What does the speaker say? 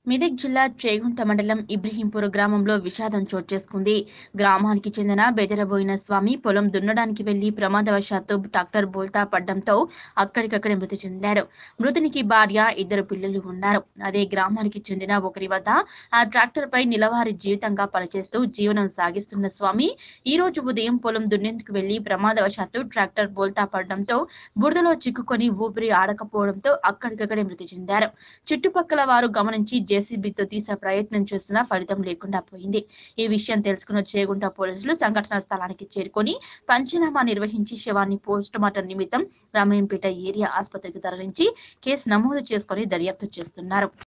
మెదక్ జిల్లా చేగుంట మండలం ఇబ్రహీంపూర్ గ్రామంలో విషాదం చోటు చేసుకుంది గ్రామానికి చెందిన బెదరబోయిన స్వామి పొలం దున్నడానికి వెళ్లి ప్రమాదవశాత్తు ట్రాక్టర్ బోల్తా పడ్డంతో అక్కడికక్కడే మృతి చెందాడు మృతునికి భార్య ఇద్దరు పిల్లలు ఉన్నారు అదే గ్రామానికి చెందిన ఒకరి వద్ద ఆ ట్రాక్టర్ పై నిలవారి జీవితంగా పనిచేస్తూ జీవనం సాగిస్తున్న స్వామి ఈ రోజు ఉదయం పొలం దున్నేందుకు వెళ్లి ప్రమాదవశాత్తు ట్రాక్టర్ బోల్తా పడడంతో బురదలో చిక్కుకొని ఊపిరి ఆడకపోవడంతో అక్కడికక్కడే మృతి చెందారు చుట్టుపక్కల వారు గమనించి జేసీబీతో తీసే ప్రయత్నం చేసినా ఫలితం లేకుండా పోయింది ఈ విషయం తెలుసుకున్న చేగుంట పోలీసులు సంఘటనా స్థలానికి చేరుకొని పంచనామా నిర్వహించి శవాన్ని పోస్టుమార్టం నిమిత్తం రామాయంపేట ఏరియా ఆసుపత్రికి తరలించి కేసు నమోదు చేసుకొని దర్యాప్తు చేస్తున్నారు